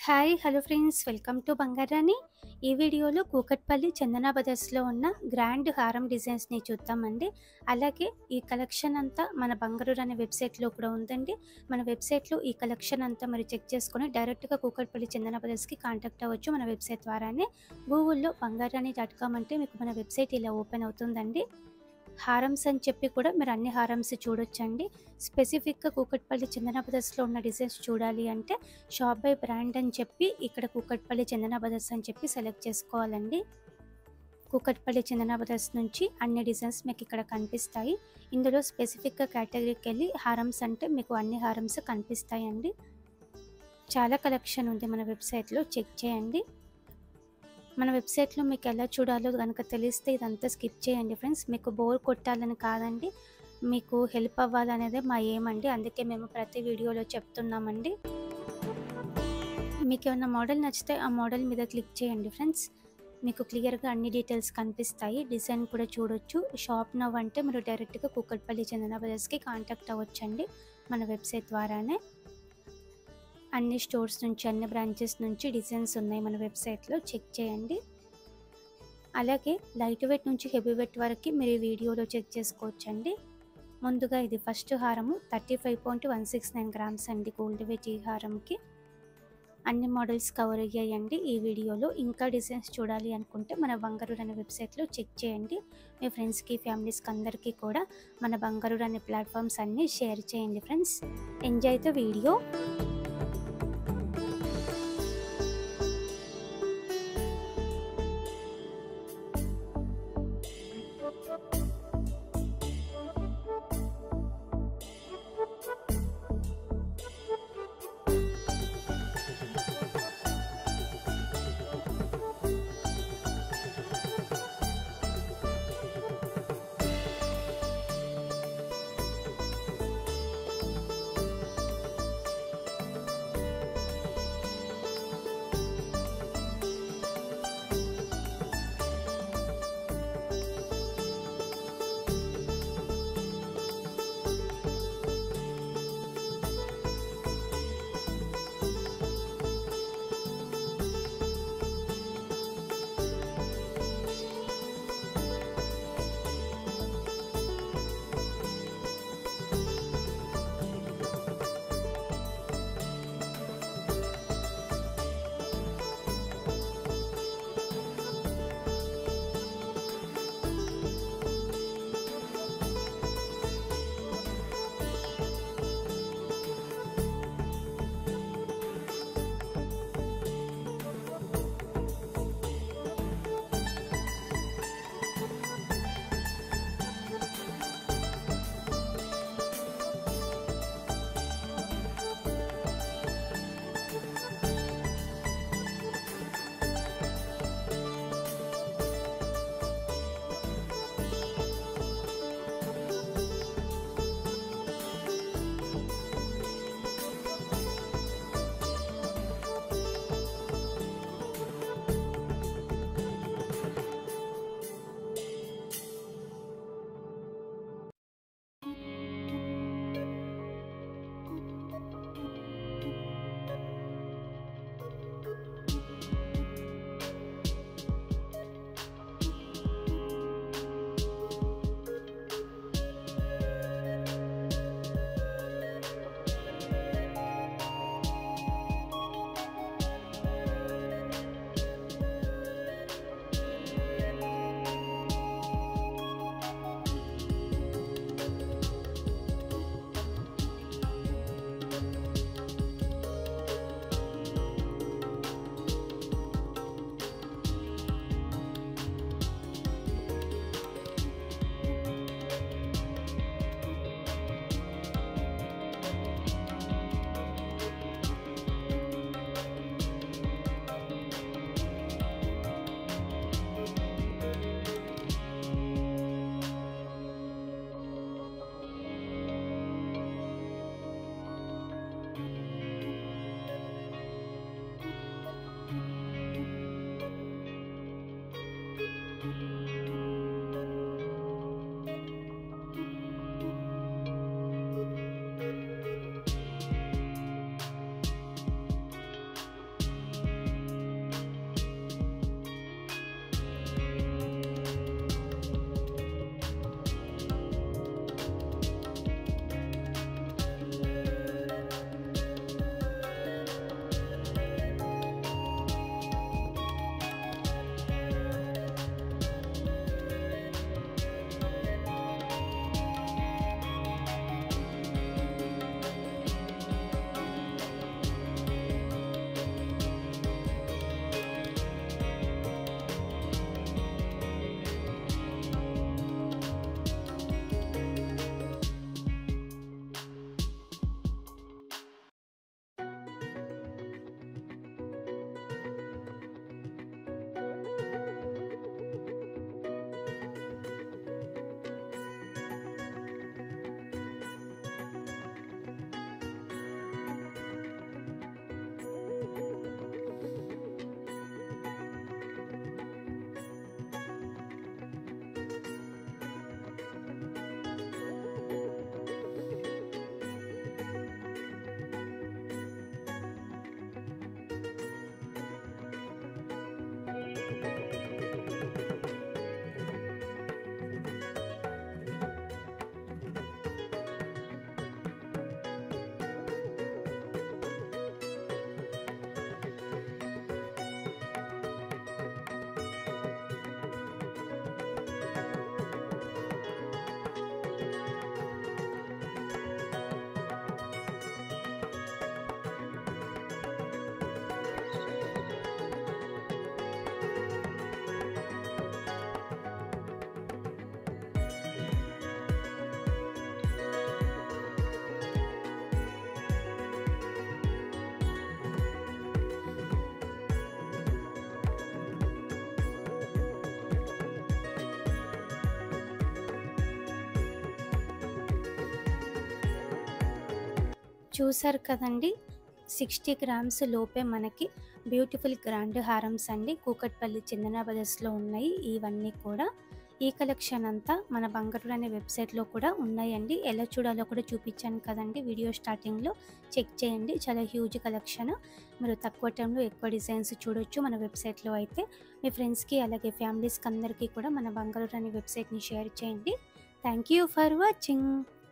hi hello friends welcome to బంగారాని ఈ వీడియోలో కూకట్పల్లి చందన బ్రదర్స్లో ఉన్న గ్రాండ్ హారం డిజైన్స్ని చూద్దామండి అలాగే ఈ కలెక్షన్ అంతా మన బంగారు అనే వెబ్సైట్లో కూడా ఉందండి మన వెబ్సైట్లో ఈ కలెక్షన్ అంతా మరి చెక్ చేసుకొని డైరెక్ట్గా కూకట్పల్లి చందన బ్రదర్స్కి కాంటాక్ట్ అవ్వచ్చు మన వెబ్సైట్ ద్వారానే గూగుల్లో బంగారాని డాట్ కామ్ అంటే మీకు మన వెబ్సైట్ ఇలా ఓపెన్ అవుతుందండి హారమ్స్ అని చెప్పి కూడా మీరు అన్ని హారమ్స్ చూడొచ్చండి స్పెసిఫిక్గా కూకట్పల్లి చందన బ్రదర్స్లో ఉన్న డిజైన్స్ చూడాలి అంటే షాప్ బై బ్రాండ్ అని చెప్పి ఇక్కడ కూకట్పల్లి చందన బ్రదర్స్ అని చెప్పి సెలెక్ట్ చేసుకోవాలండి కూకట్పల్లి చందన బ్రదర్స్ నుంచి అన్ని డిజైన్స్ మీకు ఇక్కడ కనిపిస్తాయి ఇందులో స్పెసిఫిక్గా కేటగిరీకి వెళ్ళి హారమ్స్ అంటే మీకు అన్ని హారమ్స్ కనిపిస్తాయండి చాలా కలెక్షన్ ఉంది మన వెబ్సైట్లో చెక్ చేయండి మన వెబ్సైట్లో మీకు ఎలా చూడాలో కనుక తెలిస్తే ఇదంతా స్కిప్ చేయండి ఫ్రెండ్స్ మీకు బోర్ కొట్టాలని కాదండి మీకు హెల్ప్ అవ్వాలనేదే మా ఏమండి అందుకే మేము ప్రతి వీడియోలో చెప్తున్నామండి మీకు ఏమైనా మోడల్ నచ్చితే ఆ మోడల్ మీద క్లిక్ చేయండి ఫ్రెండ్స్ మీకు క్లియర్గా అన్ని డీటెయిల్స్ కనిపిస్తాయి డిజైన్ కూడా చూడొచ్చు షాప్ నవ్ అంటే మీరు డైరెక్ట్గా కూకట్పల్లి చందన బ్రదర్స్కి కాంటాక్ట్ అవ్వచ్చండి మన వెబ్సైట్ ద్వారానే అన్ని స్టోర్స్ నుంచి అన్ని బ్రాంచెస్ నుంచి డిజైన్స్ ఉన్నాయి మన వెబ్సైట్లో చెక్ చేయండి అలాగే లైట్ వెయిట్ నుంచి హెవీ వెయిట్ వరకు మీరు ఈ వీడియోలో చెక్ చేసుకోవచ్చండి ముందుగా ఇది ఫస్ట్ హారము thirty five point one six nine grams అండి గోల్డ్ వెయిట్ ఈ హారంకి అన్ని మోడల్స్ కవర్ అయ్యాయండి ఈ వీడియోలో ఇంకా డిజైన్స్ చూడాలి అనుకుంటే మన బంగారు అనే వెబ్సైట్లో చెక్ చేయండి మీ ఫ్రెండ్స్కి ఫ్యామిలీస్కి అందరికీ కూడా మన బంగారు అనే ప్లాట్ఫామ్స్ అన్నీ షేర్ చేయండి ఫ్రెండ్స్ ఎంజాయ్ ద వీడియో చూసారు కదండి సిక్స్టీ గ్రామ్స్ లోపే మనకి బ్యూటిఫుల్ గ్రాండ్ హారమ్స్ అండి కూకట్పల్లి చందన బ్రదర్స్లో ఉన్నాయి ఇవన్నీ కూడా ఈ కలెక్షన్ అంతా మన బంగారు అనే వెబ్సైట్లో కూడా ఉన్నాయండి ఎలా చూడాలో కూడా చూపించాను కదండి వీడియో స్టార్టింగ్లో చెక్ చేయండి చాలా హ్యూజ్ కలెక్షన్ మీరు తక్కువ టైంలో ఎక్కువ డిజైన్స్ చూడొచ్చు మన వెబ్సైట్లో అయితే మీ ఫ్రెండ్స్కి అలాగే ఫ్యామిలీస్కి అందరికీ కూడా మన బంగారు అనే వెబ్సైట్ని షేర్ చేయండి థ్యాంక్ యూ ఫర్ వాచింగ్